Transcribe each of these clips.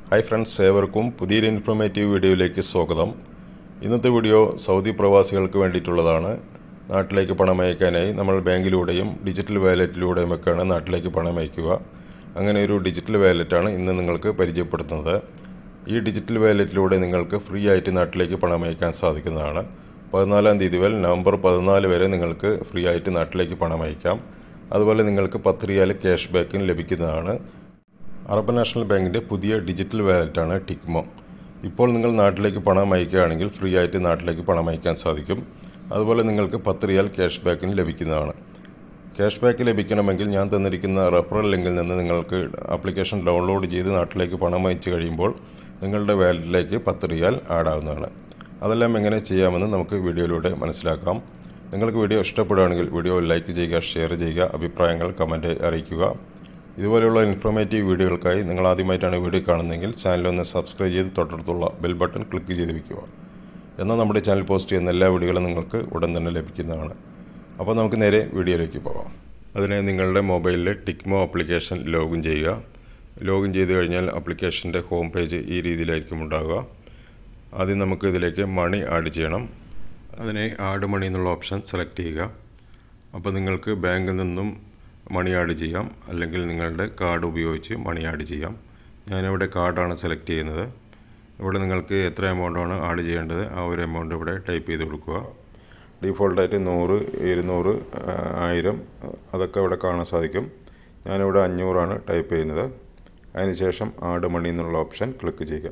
hi friends ഏവർക്കും പുതിയൊരു informative വീഡിയോയിലേക്ക് സ്വാഗതം ഇന്നത്തെ വീഡിയോ സൗദി പ്രവാസികൾക്ക് വേണ്ടിയിട്ടുള്ളതാണ് നാട്ടിലേക്ക് പണം അയക്കാനായി നമ്മൾ ബാങ്കിലൂടെയും ഡിജിറ്റൽ വാലറ്റിലൂടെയുമൊക്കെയാണ് നാട്ടിലേക്ക് പണം അയക്കുക അങ്ങനെ ഒരു ഡിജിറ്റൽ വാലറ്റാണ് ഇന്ന് നിങ്ങൾക്ക് പരിചയപ്പെടുത്തുന്നത് ഈ ഡിജിറ്റൽ വാലറ്റിലൂടെ നിങ്ങൾക്ക് ഫ്രീ ആയിട്ട് നാട്ടിലേക്ക് പണം അയക്കാൻ സാധിക്കുന്നതാണ് പതിനാലാം തീയതി മുതൽ നവംബർ പതിനാല് വരെ നിങ്ങൾക്ക് ഫ്രീ ആയിട്ട് നാട്ടിലേക്ക് പണം അയക്കാം അതുപോലെ നിങ്ങൾക്ക് പത്ത് റിയാൽ ക്യാഷ് ബാക്കും ലഭിക്കുന്നതാണ് അറബ് നാഷണൽ ബാങ്കിൻ്റെ പുതിയ ഡിജിറ്റൽ വാലറ്റാണ് ടിക്മോ ഇപ്പോൾ നിങ്ങൾ നാട്ടിലേക്ക് പണം അയക്കുകയാണെങ്കിൽ ഫ്രീ ആയിട്ട് നാട്ടിലേക്ക് പണം അയക്കാൻ സാധിക്കും അതുപോലെ നിങ്ങൾക്ക് പത്ത് റിയാൽ ക്യാഷ് ബാക്കിന് ലഭിക്കുന്നതാണ് ക്യാഷ് ബാക്ക് ലഭിക്കണമെങ്കിൽ ഞാൻ തന്നിരിക്കുന്ന റെഫറൽ ലിങ്കിൽ നിന്ന് നിങ്ങൾക്ക് ആപ്ലിക്കേഷൻ ഡൗൺലോഡ് ചെയ്ത് നാട്ടിലേക്ക് പണം അയച്ചു കഴിയുമ്പോൾ നിങ്ങളുടെ വാലറ്റിലേക്ക് പത്ത് റിയാൽ ആഡ് ആവുന്നതാണ് അതെല്ലാം എങ്ങനെ ചെയ്യാമെന്ന് നമുക്ക് വീഡിയോയിലൂടെ മനസ്സിലാക്കാം നിങ്ങൾക്ക് വീഡിയോ ഇഷ്ടപ്പെടുകയാണെങ്കിൽ വീഡിയോ ലൈക്ക് ചെയ്യുക ഷെയർ ചെയ്യുക അഭിപ്രായങ്ങൾ കമൻറ്റ് അറിയിക്കുക ഇതുപോലെയുള്ള ഇൻഫോർമേറ്റീവ് വീഡിയോകൾക്കായി നിങ്ങൾ ആദ്യമായിട്ടാണ് വീഡിയോ കാണുന്നതെങ്കിൽ ചാനൽ ഒന്ന് സബ്സ്ക്രൈബ് ചെയ്ത് തൊട്ടടുത്തുള്ള ബെൽ ബട്ടൺ ക്ലിക്ക് ചെയ്ത് വയ്ക്കുക എന്നാൽ നമ്മുടെ ചാനൽ പോസ്റ്റ് ചെയ്യുന്ന എല്ലാ വീഡിയോകളും നിങ്ങൾക്ക് ഉടൻ തന്നെ ലഭിക്കുന്നതാണ് അപ്പോൾ നമുക്ക് നേരെ വീഡിയോയിലേക്ക് പോകാം അതിനെ നിങ്ങളുടെ മൊബൈലിലെ ടിക്മോ ആപ്ലിക്കേഷൻ ലോഗിൻ ചെയ്യുക ലോഗിൻ ചെയ്ത് കഴിഞ്ഞാൽ ആപ്ലിക്കേഷൻ്റെ ഹോം പേജ് ഈ രീതിയിലായിരിക്കും ഉണ്ടാകുക ആദ്യം നമുക്ക് ഇതിലേക്ക് മണി ആഡ് ചെയ്യണം അതിനെ ആഡ് മണി എന്നുള്ള ഓപ്ഷൻ സെലക്ട് ചെയ്യുക അപ്പോൾ നിങ്ങൾക്ക് ബാങ്കിൽ നിന്നും മണി ആഡ് ചെയ്യാം അല്ലെങ്കിൽ നിങ്ങളുടെ കാർഡ് ഉപയോഗിച്ച് മണി ആഡ് ചെയ്യാം ഞാനിവിടെ കാർഡാണ് സെലക്ട് ചെയ്യുന്നത് ഇവിടെ നിങ്ങൾക്ക് എത്ര എമൗണ്ടാണ് ആഡ് ചെയ്യേണ്ടത് ആ ഒരു എമൗണ്ട് ഇവിടെ ടൈപ്പ് ചെയ്ത് കൊടുക്കുക ഡീഫോൾട്ടായിട്ട് നൂറ് ഇരുന്നൂറ് ആയിരം അതൊക്കെ ഇവിടെ കാണാൻ സാധിക്കും ഞാനിവിടെ അഞ്ഞൂറാണ് ടൈപ്പ് ചെയ്യുന്നത് അതിനുശേഷം ആഡ് മണി എന്നുള്ള ഓപ്ഷൻ ക്ലിക്ക് ചെയ്യുക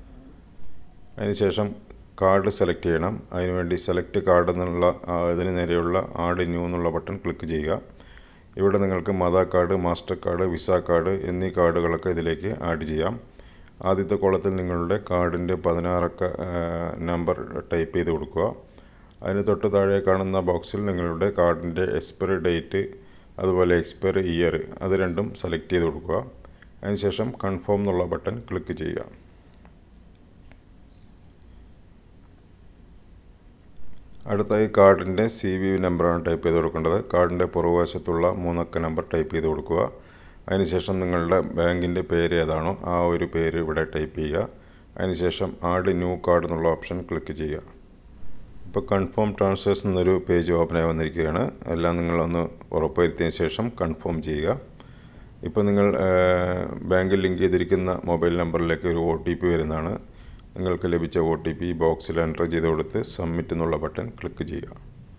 അതിനുശേഷം കാർഡ് സെലക്ട് ചെയ്യണം അതിനുവേണ്ടി സെലക്ട് കാർഡ് എന്നുള്ള ഇതിന് നേരെയുള്ള ആഡ് ന്യൂ എന്നുള്ള ബട്ടൺ ക്ലിക്ക് ചെയ്യുക ഇവിടെ നിങ്ങൾക്ക് മത card master card visa card എന്നീ കാർഡുകളൊക്കെ ഇതിലേക്ക് ആഡ് ചെയ്യാം ആദ്യത്തെ കോളത്തിൽ നിങ്ങളുടെ കാർഡിൻ്റെ പതിനാറക്ക നമ്പർ ടൈപ്പ് ചെയ്ത് കൊടുക്കുക അതിന് തൊട്ട് താഴെ കാണുന്ന ബോക്സിൽ നിങ്ങളുടെ കാർഡിൻ്റെ എക്സ്പയറി ഡേറ്റ് അതുപോലെ എക്സ്പയറി ഇയർ അത് രണ്ടും സെലക്ട് ചെയ്ത് കൊടുക്കുക അതിനുശേഷം കൺഫേം എന്നുള്ള ബട്ടൺ ക്ലിക്ക് ചെയ്യുക അടുത്തായി കാർഡിൻ്റെ സി വി നമ്പറാണ് ടൈപ്പ് ചെയ്ത് കൊടുക്കേണ്ടത് കാർഡിൻ്റെ പുറകുവശത്തുള്ള മൂന്നക്ക നമ്പർ ടൈപ്പ് ചെയ്ത് കൊടുക്കുക അതിനുശേഷം നിങ്ങളുടെ ബാങ്കിൻ്റെ പേര് ഏതാണോ ആ ഒരു പേര് ഇവിടെ ടൈപ്പ് ചെയ്യുക അതിനുശേഷം ആഡ് ന്യൂ കാർഡ് എന്നുള്ള ഓപ്ഷൻ ക്ലിക്ക് ചെയ്യുക ഇപ്പോൾ കൺഫേം ട്രാൻസ്ഫേഴ്സ് എന്നൊരു പേജ് ഓപ്പണായി വന്നിരിക്കുകയാണ് എല്ലാം നിങ്ങളൊന്ന് ഉറപ്പുവരുത്തിയതിന് ശേഷം കൺഫേം ചെയ്യുക ഇപ്പോൾ നിങ്ങൾ ബാങ്കിൽ ലിങ്ക് ചെയ്തിരിക്കുന്ന മൊബൈൽ നമ്പറിലേക്ക് ഒരു ഒ ടി പി വരുന്നതാണ് നിങ്ങൾക്ക് ലഭിച്ച ഒ ടി പി ബോക്സിൽ എൻ്റർ ചെയ്ത് കൊടുത്ത് സബ്മിറ്റ് എന്നുള്ള ബട്ടൺ ക്ലിക്ക് ചെയ്യുക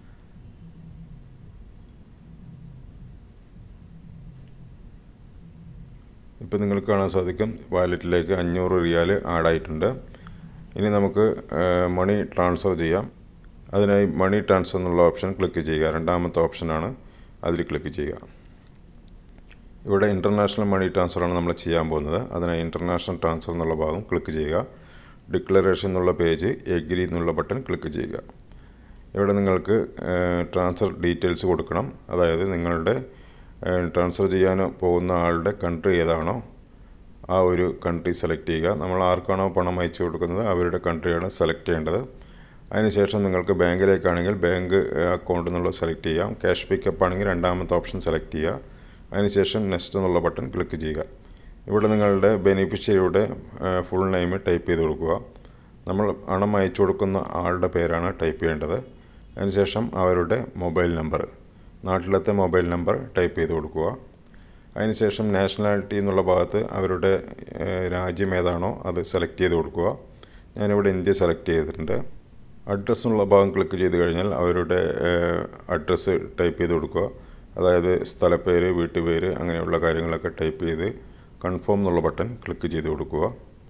ഇപ്പോൾ നിങ്ങൾക്ക് കാണാൻ സാധിക്കും വാലറ്റിലേക്ക് അഞ്ഞൂറ് റിയാൽ ആഡായിട്ടുണ്ട് ഇനി നമുക്ക് മണി ട്രാൻസ്ഫർ ചെയ്യാം അതിനായി മണി ട്രാൻസ്ഫർ എന്നുള്ള ഓപ്ഷൻ ക്ലിക്ക് ചെയ്യുക രണ്ടാമത്തെ ഓപ്ഷനാണ് അതിൽ ക്ലിക്ക് ചെയ്യുക ഇവിടെ ഇൻ്റർനാഷണൽ മണി ട്രാൻസ്ഫറാണ് നമ്മൾ ചെയ്യാൻ പോകുന്നത് അതിനായി ഇൻ്റർനാഷണൽ ട്രാൻസ്ഫർ എന്നുള്ള ഭാഗം ക്ലിക്ക് ചെയ്യുക ഡിക്ലറേഷൻ എന്നുള്ള പേജ് എഗ്രി എന്നുള്ള ബട്ടൺ ക്ലിക്ക് ചെയ്യുക ഇവിടെ നിങ്ങൾക്ക് ട്രാൻസ്ഫർ ഡീറ്റെയിൽസ് കൊടുക്കണം അതായത് നിങ്ങളുടെ ട്രാൻസ്ഫർ ചെയ്യാൻ പോകുന്ന ആളുടെ കൺട്രി ഏതാണോ ആ ഒരു കൺട്രി സെലക്ട് ചെയ്യുക നമ്മൾ ആർക്കാണോ പണം അയച്ചു കൊടുക്കുന്നത് അവരുടെ കൺട്രിയാണ് സെലക്ട് ചെയ്യേണ്ടത് അതിനുശേഷം നിങ്ങൾക്ക് ബാങ്കിലേക്കാണെങ്കിൽ ബാങ്ക് അക്കൗണ്ട് എന്നുള്ളത് സെലക്ട് ചെയ്യാം ക്യാഷ് പിക്കപ്പ് ആണെങ്കിൽ രണ്ടാമത്തെ ഓപ്ഷൻ സെലക്ട് ചെയ്യുക അതിനുശേഷം നെക്സ്റ്റ് എന്നുള്ള ബട്ടൺ ക്ലിക്ക് ചെയ്യുക ഇവിടെ നിങ്ങളുടെ ബെനിഫിഷ്യറിയുടെ ഫുൾ നെയിം ടൈപ്പ് ചെയ്ത് കൊടുക്കുക നമ്മൾ പണം അയച്ചു കൊടുക്കുന്ന ആളുടെ പേരാണ് ടൈപ്പ് ചെയ്യേണ്ടത് അതിനുശേഷം അവരുടെ മൊബൈൽ നമ്പർ നാട്ടിലത്തെ മൊബൈൽ നമ്പർ ടൈപ്പ് ചെയ്ത് കൊടുക്കുക അതിനുശേഷം നാഷണാലിറ്റി എന്നുള്ള ഭാഗത്ത് അവരുടെ രാജ്യം ഏതാണോ അത് സെലക്ട് ചെയ്ത് കൊടുക്കുക ഞാനിവിടെ ഇന്ത്യ സെലക്ട് ചെയ്തിട്ടുണ്ട് അഡ്രസ്സ് എന്നുള്ള ഭാഗം ക്ലിക്ക് ചെയ്ത് കഴിഞ്ഞാൽ അവരുടെ അഡ്രസ്സ് ടൈപ്പ് ചെയ്ത് കൊടുക്കുക അതായത് സ്ഥലപ്പേര് വീട്ടുപേര് അങ്ങനെയുള്ള കാര്യങ്ങളൊക്കെ ടൈപ്പ് ചെയ്ത് കൺഫേം എന്നുള്ള ബട്ടൺ ക്ലിക്ക് ചെയ്ത് കൊടുക്കുക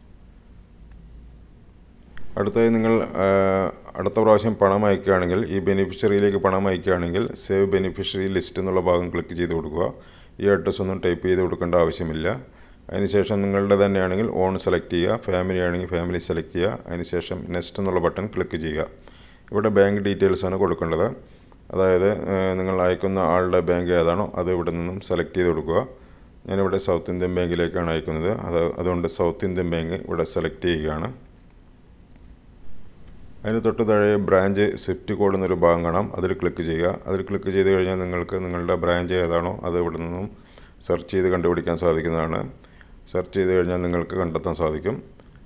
അടുത്തായി നിങ്ങൾ അടുത്ത പ്രാവശ്യം പണം അയക്കുകയാണെങ്കിൽ ഈ ബെനിഫിഷ്യറിയിലേക്ക് പണം അയക്കുകയാണെങ്കിൽ സേവ് ബെനിഫിഷ്യറി ലിസ്റ്റ് എന്നുള്ള ഭാഗം ക്ലിക്ക് ചെയ്ത് കൊടുക്കുക ഈ അഡ്രസ്സ് ഒന്നും ടൈപ്പ് ചെയ്ത് കൊടുക്കേണ്ട ആവശ്യമില്ല അതിനുശേഷം നിങ്ങളുടെ തന്നെയാണെങ്കിൽ ഓൺ സെലക്ട് ചെയ്യുക ഫാമിലി ആണെങ്കിൽ ഫാമിലി സെലക്ട് ചെയ്യുക അതിനുശേഷം നെക്സ്റ്റ് എന്നുള്ള ബട്ടൺ ക്ലിക്ക് ചെയ്യുക ഇവിടെ ബാങ്ക് ഡീറ്റെയിൽസ് ആണ് കൊടുക്കേണ്ടത് അതായത് നിങ്ങൾ അയക്കുന്ന ആളുടെ ബാങ്ക് ഏതാണോ അത് ഇവിടെ നിന്നും സെലക്ട് ചെയ്ത് കൊടുക്കുക ഞാനിവിടെ സൗത്ത് ഇന്ത്യൻ ബാങ്കിലേക്കാണ് അയക്കുന്നത് അത് അതുകൊണ്ട് സൗത്ത് ഇന്ത്യൻ ബാങ്ക് ഇവിടെ സെലക്ട് ചെയ്യുകയാണ് അതിന് തൊട്ട് താഴെ ബ്രാഞ്ച് സ്വിഫ്റ്റ് കോഡ് എന്നൊരു ഭാഗം കാണാം അതിൽ ക്ലിക്ക് ചെയ്യുക അതിൽ ക്ലിക്ക് ചെയ്ത് കഴിഞ്ഞാൽ നിങ്ങൾക്ക് നിങ്ങളുടെ ബ്രാഞ്ച് ഏതാണോ അത് ഇവിടെ നിന്നും സെർച്ച് ചെയ്ത് കണ്ടുപിടിക്കാൻ സാധിക്കുന്നതാണ് സെർച്ച് ചെയ്ത് കഴിഞ്ഞാൽ നിങ്ങൾക്ക് കണ്ടെത്താൻ സാധിക്കും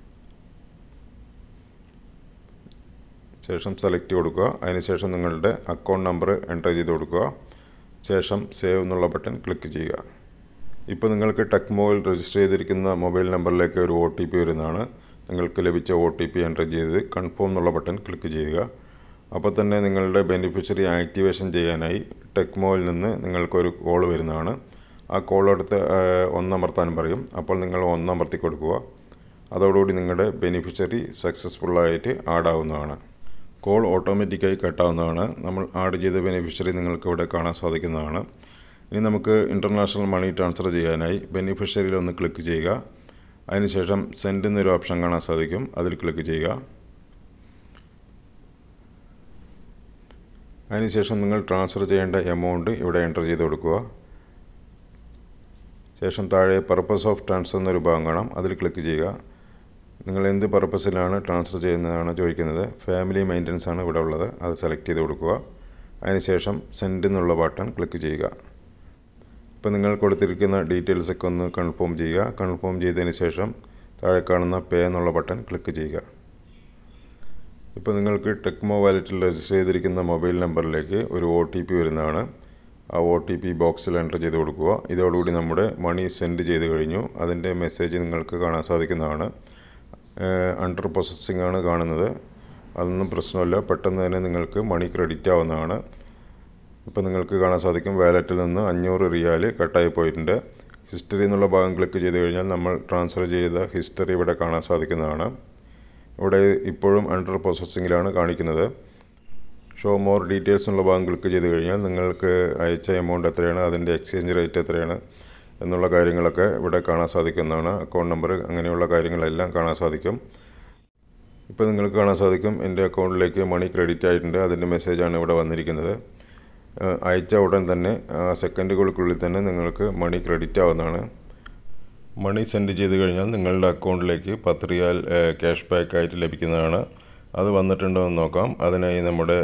ശേഷം സെലക്ട് കൊടുക്കുക അതിനുശേഷം നിങ്ങളുടെ അക്കൗണ്ട് നമ്പർ എൻ്റർ ചെയ്ത് കൊടുക്കുക ശേഷം സേവ് എന്നുള്ള ബട്ടൺ ക്ലിക്ക് ചെയ്യുക ഇപ്പോൾ നിങ്ങൾക്ക് ടെക്മോയിൽ രജിസ്റ്റർ ചെയ്തിരിക്കുന്ന മൊബൈൽ നമ്പറിലേക്ക് ഒരു ഒ ടി പി വരുന്നതാണ് നിങ്ങൾക്ക് ലഭിച്ച ഒ ടി പി എൻ്റർ ചെയ്ത് കൺഫേം എന്നുള്ള ബട്ടൺ ക്ലിക്ക് ചെയ്യുക അപ്പോൾ തന്നെ നിങ്ങളുടെ ബെനിഫിഷ്യറി ആക്ടിവേഷൻ ചെയ്യാനായി ടെക്മോയിൽ നിന്ന് നിങ്ങൾക്കൊരു കോൾ വരുന്നതാണ് ആ കോൾ എടുത്ത് ഒന്നമർത്താൻ പറയും അപ്പോൾ നിങ്ങൾ ഒന്നമർത്തി കൊടുക്കുക അതോടുകൂടി നിങ്ങളുടെ ബെനിഫിഷ്യറി സക്സസ്ഫുള്ളായിട്ട് ആഡ് ആവുന്നതാണ് കോൾ ഓട്ടോമാറ്റിക്കായി കട്ടാവുന്നതാണ് നമ്മൾ ആഡ് ചെയ്ത ബെനിഫിഷ്യറി നിങ്ങൾക്ക് ഇവിടെ കാണാൻ സാധിക്കുന്നതാണ് ഇനി നമുക്ക് ഇൻ്റർനാഷണൽ മണി ട്രാൻസ്ഫർ ചെയ്യാനായി ബെനിഫിഷ്യറിയിൽ ഒന്ന് ക്ലിക്ക് ചെയ്യുക അതിനുശേഷം സെൻഡ് എന്നൊരു ഓപ്ഷൻ കാണാൻ സാധിക്കും അതിൽ ക്ലിക്ക് ചെയ്യുക അതിനുശേഷം നിങ്ങൾ ട്രാൻസ്ഫർ ചെയ്യേണ്ട എമൗണ്ട് ഇവിടെ എൻ്റർ ചെയ്ത് കൊടുക്കുക ശേഷം താഴെ പർപ്പസ് ഓഫ് ട്രാൻസ്ഫർ എന്നൊരു ഭാഗം കാണാം അതിൽ ക്ലിക്ക് ചെയ്യുക നിങ്ങൾ എന്ത് പർപ്പസിലാണ് ട്രാൻസ്ഫർ ചെയ്യുന്നതാണ് ചോദിക്കുന്നത് ഫാമിലി മെയിൻ്റനൻസ് ആണ് ഇവിടെ ഉള്ളത് അത് സെലക്ട് ചെയ്ത് കൊടുക്കുക അതിനുശേഷം സെൻഡ് എന്നുള്ള ബട്ടൺ ക്ലിക്ക് ചെയ്യുക ഇപ്പോൾ നിങ്ങൾ കൊടുത്തിരിക്കുന്ന ഡീറ്റെയിൽസ് ഒക്കെ ഒന്ന് കൺഫേം ചെയ്യുക കൺഫേം ചെയ്തതിന് ശേഷം താഴെ കാണുന്ന പേ എന്നുള്ള ബട്ടൺ ക്ലിക്ക് ചെയ്യുക ഇപ്പോൾ നിങ്ങൾക്ക് ടെക്മോ വാലറ്റിൽ രജിസ്റ്റർ ചെയ്തിരിക്കുന്ന മൊബൈൽ നമ്പറിലേക്ക് ഒരു ഒ ടി പി വരുന്നതാണ് ആ ഒ ടി പി ബോക്സിൽ എൻ്റർ ചെയ്ത് കൊടുക്കുക ഇതോടുകൂടി നമ്മുടെ മണി സെൻഡ് ചെയ്ത് കഴിഞ്ഞു അതിൻ്റെ മെസ്സേജ് നിങ്ങൾക്ക് കാണാൻ സാധിക്കുന്നതാണ് അണ്ടർ പ്രോസസ്സിംഗ് ആണ് കാണുന്നത് അതൊന്നും പ്രശ്നമില്ല പെട്ടെന്ന് തന്നെ നിങ്ങൾക്ക് മണി ക്രെഡിറ്റ് ആവുന്നതാണ് ഇപ്പോൾ നിങ്ങൾക്ക് കാണാൻ സാധിക്കും വാലറ്റിൽ നിന്ന് അഞ്ഞൂറ് റിയാൽ കട്ടായി പോയിട്ടുണ്ട് ഹിസ്റ്ററി എന്നുള്ള ഭാഗം ക്ലിക്ക് ചെയ്ത് കഴിഞ്ഞാൽ നമ്മൾ ട്രാൻസ്ഫർ ചെയ്ത ഹിസ്റ്ററി ഇവിടെ കാണാൻ സാധിക്കുന്നതാണ് ഇവിടെ ഇപ്പോഴും അണ്ടർ പ്രോസസ്സിങ്ങിലാണ് കാണിക്കുന്നത് ഷോ മോർ ഡീറ്റെയിൽസ് എന്നുള്ള ഭാഗം ക്ലിക്ക് ചെയ്ത് കഴിഞ്ഞാൽ നിങ്ങൾക്ക് അയച്ച എമൗണ്ട് എത്രയാണ് അതിൻ്റെ എക്സ്ചേഞ്ച് റേറ്റ് എത്രയാണ് എന്നുള്ള കാര്യങ്ങളൊക്കെ ഇവിടെ കാണാൻ സാധിക്കുന്നതാണ് അക്കൗണ്ട് നമ്പർ അങ്ങനെയുള്ള കാര്യങ്ങളെല്ലാം കാണാൻ സാധിക്കും ഇപ്പോൾ നിങ്ങൾക്ക് കാണാൻ സാധിക്കും എൻ്റെ അക്കൗണ്ടിലേക്ക് മണി ക്രെഡിറ്റ് ആയിട്ടുണ്ട് അതിൻ്റെ മെസ്സേജാണ് ഇവിടെ വന്നിരിക്കുന്നത് അയച്ച ഉടൻ തന്നെ സെക്കൻഡുകൾക്കുള്ളിൽ തന്നെ നിങ്ങൾക്ക് മണി ക്രെഡിറ്റ് ആവുന്നതാണ് മണി സെൻഡ് ചെയ്ത് കഴിഞ്ഞാൽ നിങ്ങളുടെ അക്കൗണ്ടിലേക്ക് പത്ത് റിയാൽ ക്യാഷ് ബാക്ക് ആയിട്ട് ലഭിക്കുന്നതാണ് അത് വന്നിട്ടുണ്ടോ എന്ന് നോക്കാം അതിനായി നമ്മുടെ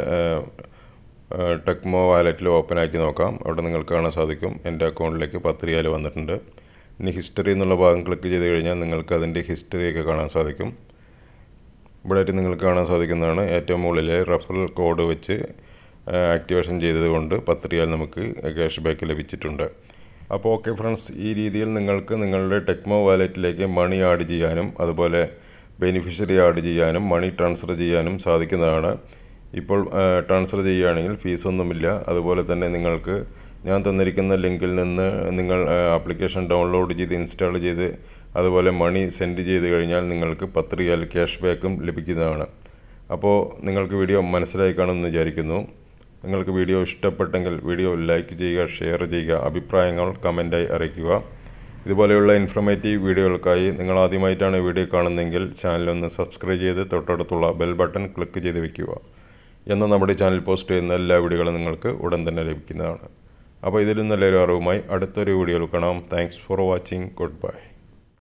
ടെക്മോ വാലറ്റിൽ ഓപ്പൺ ആക്കി നോക്കാം അവിടെ നിങ്ങൾക്ക് കാണാൻ സാധിക്കും എൻ്റെ അക്കൗണ്ടിലേക്ക് പത്ത് റിയാൽ വന്നിട്ടുണ്ട് ഇനി ഹിസ്റ്ററി എന്നുള്ള ഭാഗം ക്ലിക്ക് ചെയ്ത് കഴിഞ്ഞാൽ നിങ്ങൾക്ക് അതിൻ്റെ ഹിസ്റ്ററിയൊക്കെ കാണാൻ സാധിക്കും ഇവിടെ ആയിട്ട് നിങ്ങൾക്ക് കാണാൻ സാധിക്കുന്നതാണ് ഏറ്റവും മുകളിലെ റഫറൽ കോഡ് വെച്ച് ആക്ടിവേഷൻ ചെയ്തതുകൊണ്ട് പത്ത് റിയാൽ നമുക്ക് ക്യാഷ് ബാക്ക് ലഭിച്ചിട്ടുണ്ട് അപ്പോൾ ഓക്കെ ഫ്രണ്ട്സ് ഈ രീതിയിൽ നിങ്ങൾക്ക് നിങ്ങളുടെ ടെക്മോ വാലറ്റിലേക്ക് മണി ആഡ് ചെയ്യാനും അതുപോലെ ബെനിഫിഷ്യറി ആഡ് ചെയ്യാനും മണി ട്രാൻസ്ഫർ ചെയ്യാനും സാധിക്കുന്നതാണ് ഇപ്പോൾ ട്രാൻസ്ഫർ ചെയ്യുകയാണെങ്കിൽ ഫീസൊന്നുമില്ല അതുപോലെ തന്നെ നിങ്ങൾക്ക് ഞാൻ തന്നിരിക്കുന്ന ലിങ്കിൽ നിന്ന് നിങ്ങൾ ആപ്ലിക്കേഷൻ ഡൗൺലോഡ് ചെയ്ത് ഇൻസ്റ്റാൾ ചെയ്ത് അതുപോലെ മണി സെൻഡ് ചെയ്ത് കഴിഞ്ഞാൽ നിങ്ങൾക്ക് പത്ത് റിയാൽ ക്യാഷ് ബാക്കും ലഭിക്കുന്നതാണ് അപ്പോൾ നിങ്ങൾക്ക് വീഡിയോ മനസ്സിലായി കാണുമെന്ന് വിചാരിക്കുന്നു നിങ്ങൾക്ക് വീഡിയോ ഇഷ്ടപ്പെട്ടെങ്കിൽ വീഡിയോ ലൈക്ക് ചെയ്യുക ഷെയർ ചെയ്യുക അഭിപ്രായങ്ങൾ കമൻറ്റായി അറിയിക്കുക ഇതുപോലെയുള്ള ഇൻഫർമേറ്റീവ് വീഡിയോകൾക്കായി നിങ്ങൾ ആദ്യമായിട്ടാണ് വീഡിയോ കാണുന്നതെങ്കിൽ ചാനലൊന്ന് സബ്സ്ക്രൈബ് ചെയ്ത് തൊട്ടടുത്തുള്ള ബെൽ ബട്ടൺ ക്ലിക്ക് ചെയ്ത് വെക്കുക എന്നാൽ നമ്മുടെ ചാനൽ പോസ്റ്റ് ചെയ്യുന്ന എല്ലാ വീഡിയോകളും നിങ്ങൾക്ക് ഉടൻ തന്നെ ലഭിക്കുന്നതാണ് അപ്പോൾ ഇതിലും നല്ലൊരു അറിവുമായി അടുത്തൊരു വീഡിയോയിൽ കാണാം thanks for watching good bye